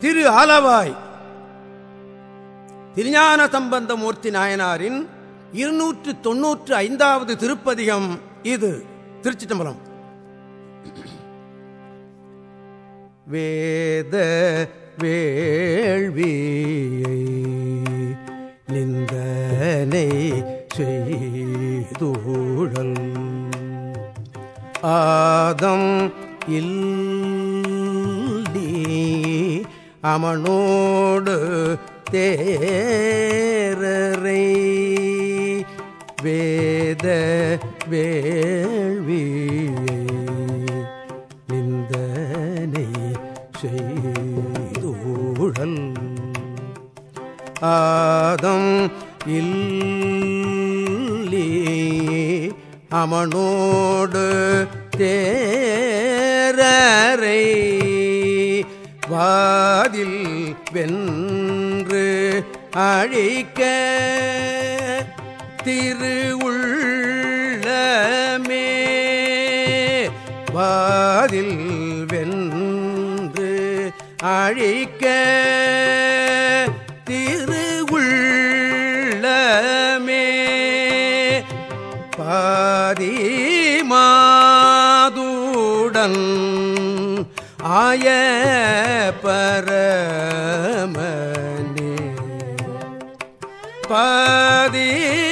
திரு ஆலவாய் திருஞான சம்பந்தமூர்த்தி நாயனாரின் இருநூற்று தொன்னூற்று ஐந்தாவது திருப்பதிகம் இது திருச்சி தம்பலம் வேத வேள்வியை நிந்தனை செய்தூழல் ஆதம் இல்லி அமனோடு தேரரை வேத வேள்வியை நிந்தனை செய்தூழல் ஆதம் இல்லி அமனோடு தேரரை வாதில் வென்று அழிக்க திருவுள்ளமே வாதில் வென்று அழிக்க திருவுள்ளமே பாதி மாதுடன் ஆய பரமனே பாதி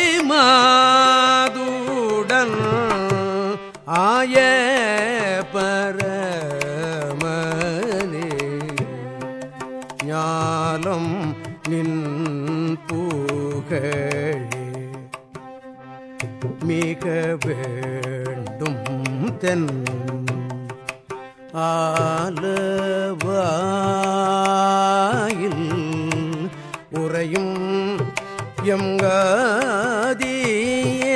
மாதுடன் ஆய பரமனே ஞாலம் நின் புகழே மிக வேண்டும் தென் ஆலவாயில் உறையும் எங்காதியே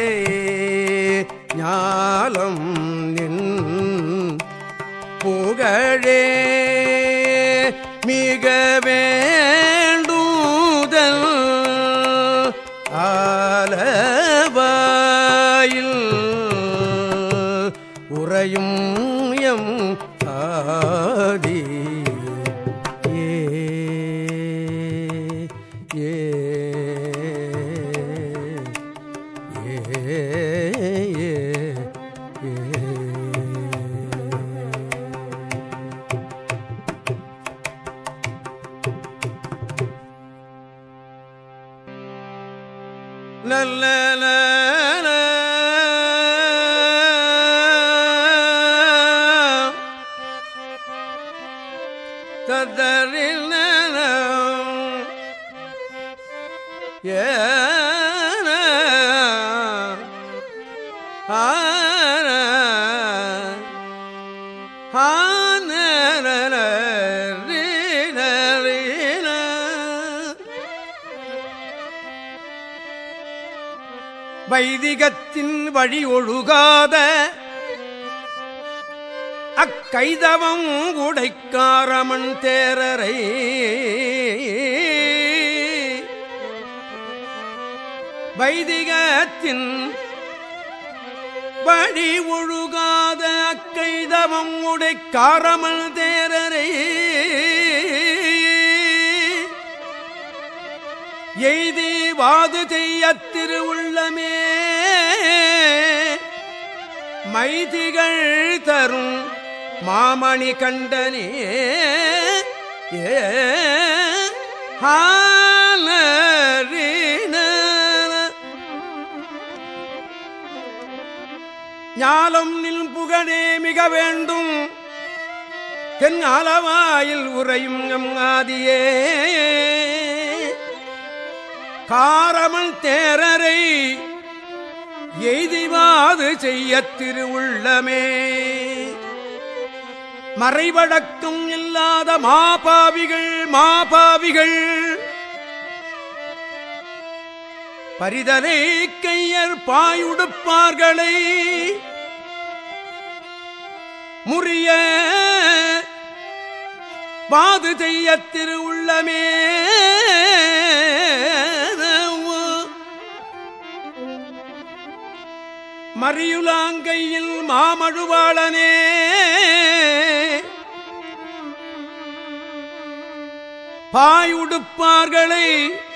ஞாலம் நின் புகழே மிக வேண்டுதல் ஆலவாயில் உறையும் எம் ஆதி ஏ ஏ ஏ ஏ நல்ல தத்தரில் ஏன ஆன ஆன ரீன ரீன வைதிகத்தின் வழி ஒழுகாத அக்கைதவம் உடைக்காரமன் தேரரை வைதிகத்தின் வழி ஒழுகாத அக்கைதவம் உடைக்காரமன் தேரரை எய்தி வாது செய்ய திருவுள்ளமே மைதிகள் தரும் மாமணி கண்டனே ஏ ஹாலரீன. ஞாலம் நில் புகழே மிக வேண்டும் தென் அளவாயில் உறையும் எம் ஆதியே காரமன் தேரரை எய்திவாது செய்ய திருவுள்ளமே மறைவடக்கம் இல்லாத மாபாவிகள் மாபாவிகள் பரிதலை கையர் பாயுடுப்பார்களை முறிய வாது செய்ய திருவுள்ளமே மறியுலாங்கையில் மாமழுவாளனே பாய் உடுப்பார்களை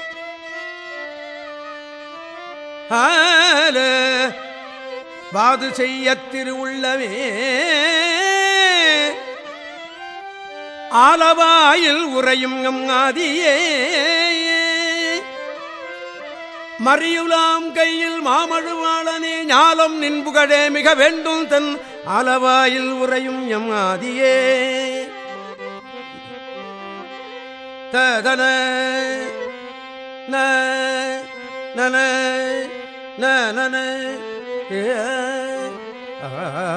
ஆல வாது செய்ய திருவுள்ளவே ஆலவாயில் உறையும் எம் ஆதியே மறியுலாம் கையில் மாமழுவாளனே ஞாலம் நின்புகழே மிக வேண்டும் தன் ஆலவாயில் உறையும் எம் ஆதியே ததன ந நன ந நன ஏ, ஆ,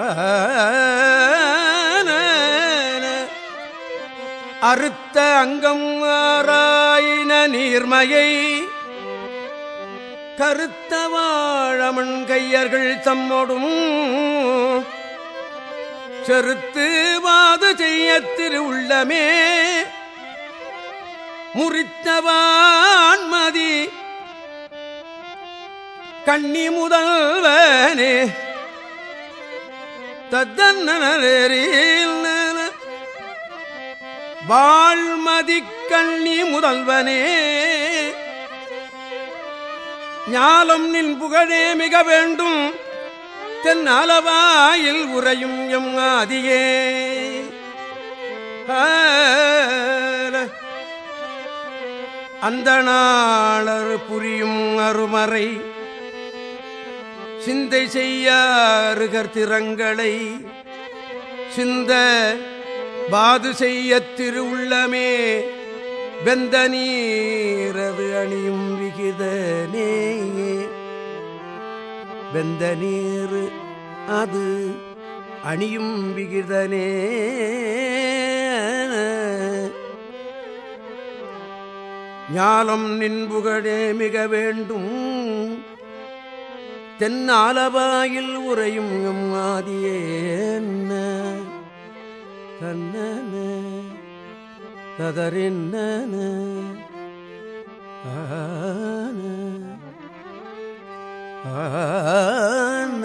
ந, ந. அறுத்த அங்கம் ஆராயின நீர்மையை கருத்த வாழமண் கையர்கள் தம்மோடும் செருத்து வாது செய்ய திருவுள்ளமே முறித்தவான்மதி கண்ணி முதல்வனே தத்தன்னரில் வாழ்மதி கண்ணி முதல்வனே ஞாலம் நின் புகழே மிக வேண்டும் தென் அளவாயில் உறையும் எம் ஆதியே ஆல. அந்த நாளர் புரியும் அருமறை சிந்தை செய்ய அருகர் திறங்களை சிந்த பாது செய்ய திருவுள்ளமே வெந்த நீரது அணியும் விகிதனே வெந்த நீர் அது அணியும் விகிதனே ஞாலம் நின்புகழே மிக வேண்டும் தென்னாலவாயில் உறையும் எம் ஆதியே தன்னன ததறின்ன ஆன ஆன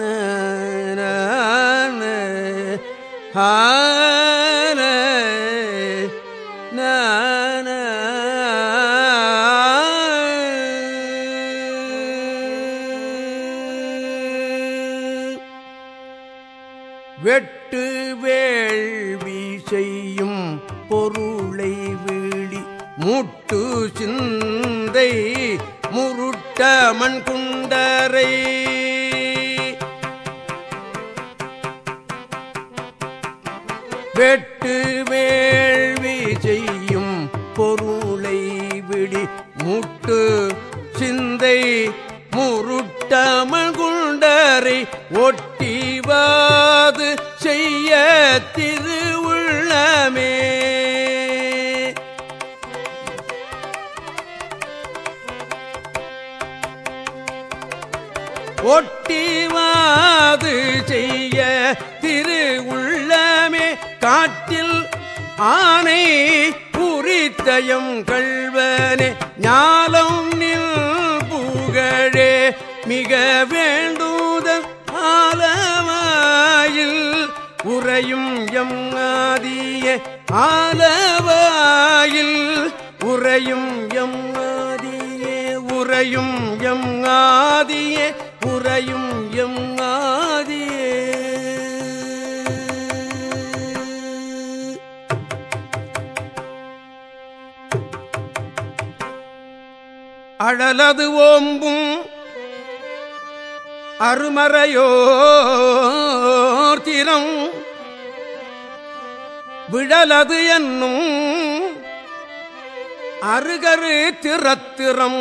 ஆன நான வெட்டு வேள்வி செய்யும் பொருளை வீழி முட்டு சிந்தை முருட்ட மண் குண்டரை வெட்டு வேள்வி செய்யும் பொருளை விடி முட்டு சிந்தை முருட்டமள் குண்டரை ஒட்டிவாது செய்ய திருவுள்ளமே ஒட்டிவாது செய்ய திரு உள்ளமே காட்டில் ஆனை குறித்தயம் கள்வனே ஞாலம் நில் புகழே மிக வேண்டுதல் ஆலவாயில் உறையும் எம் ஆதியே ஆலவாயில் உறையும் எம் ஆதியே உறையும் எம் ஆதியே உறையும் எம் ஆதியே அழலது ஓம்பும் அருமறையோர் திறம் விழலது என்னும் அருகரு திறத்திறம்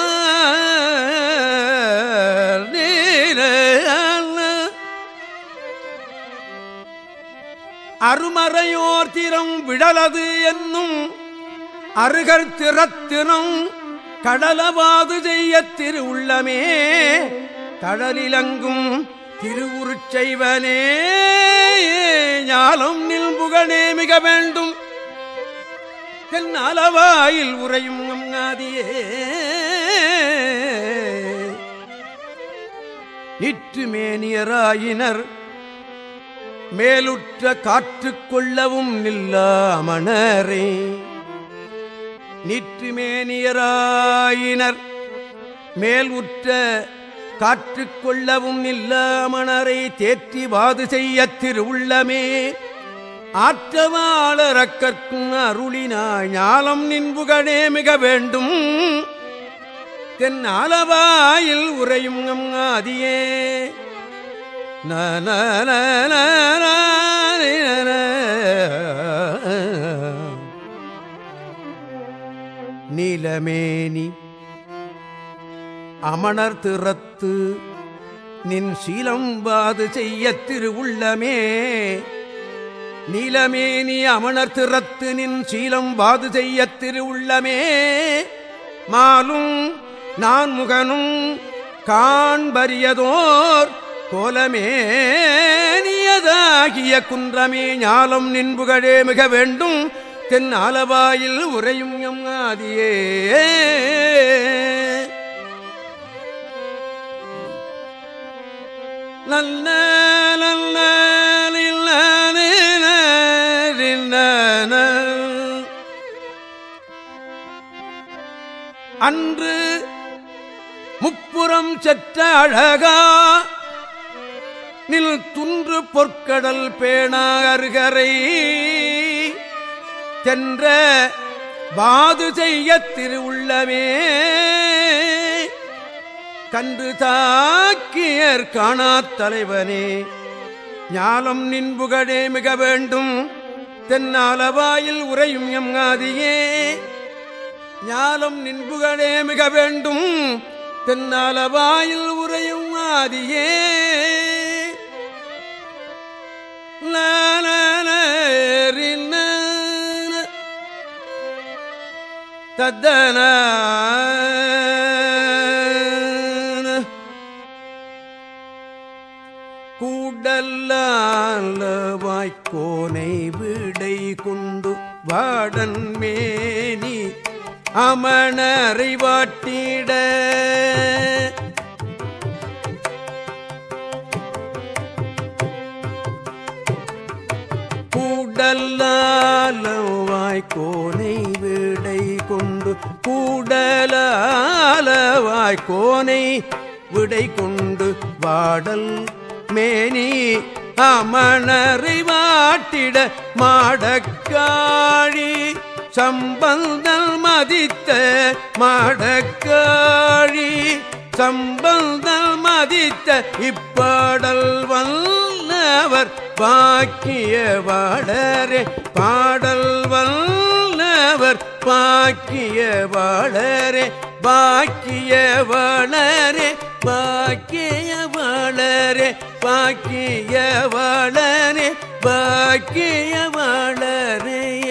அருமறையோர் திறம் விழலது என்னும் அருகர் திறத்தினம் கடலவாது செய்ய திருவுள்ளமே கடலிலங்கும் திருவுருச் செய்வனே ஞாலம் நில் புகழே மிக வேண்டும் என் அளவாயில் உறையும் நம்நாதியே நிற்று மேனியராயினர் மேலுற்ற காற்றுக் கொள்ளவும் நில்லாமணரே நிற்றுமேனியராயினர் மேல் உற்ற காற்று கொள்ளவும் இல்லாமணரை தேற்றி வாது செய்ய திருவுள்ளமே ஆற்றவாளரக்கற்கும் அருளினாய் ஞாலம் நின்புகழே மிக வேண்டும் தென் ஆலவாயில் உரையும் நம் ஆதியே நன நீலமேனி அமணர் திறத்து நின் சீலம்பாது செய்ய திருவுள்ளமே நீலமேனி அமணர் திறத்து நின் சீலம் பாது செய்ய திருவுள்ளமே மாலும் நான் முகனும் காண்பரியதோர் கோலமேனியதாகிய குன்றமே ஞாலம் நின்புகழே மிக வேண்டும் தென் ஆலவாயில் உரையும் எம் ஆதியே நல்ல நல்ல அன்று முப்புறம் செற்ற அழகா நில் துன்று பொற்கடல் பேணா அருகரை தென்ற வாது செய்ய திருவுள்ளமே கன்று தாக்கியர் காணாத் தலைவனே ஞாலம் நின்புகழே மிக வேண்டும் தென்னாலவாயில் உரையும் எம் ஆதியே ஞாலம் நின்புகழே மிக வேண்டும் தென்னாலவாயில் உரையும் ஆதியே தத்தன கூடல்ல வாய்க்கோனை விடை கொண்டு வாடன் மேனி அமணரை வாட்டிட கூடலாலவாய் கோனை விடை கொண்டு கூடலாலவாய் கோனை விடை கொண்டு வாடல் மேனி அமணரை வாட்டிட மாடக்காழி சம்பந்தல் மதித்த மாடக்காழி சம்பந்தல் மதித்த இப்பாடல் வல்லவர் பாக்கிய வாழரே பாடல் வல்லவர் பாக்கிய வாழரே பாக்கிய வளரே பாக்கிய வளரே பாக்கிய வளரே பாக்கிய வளரே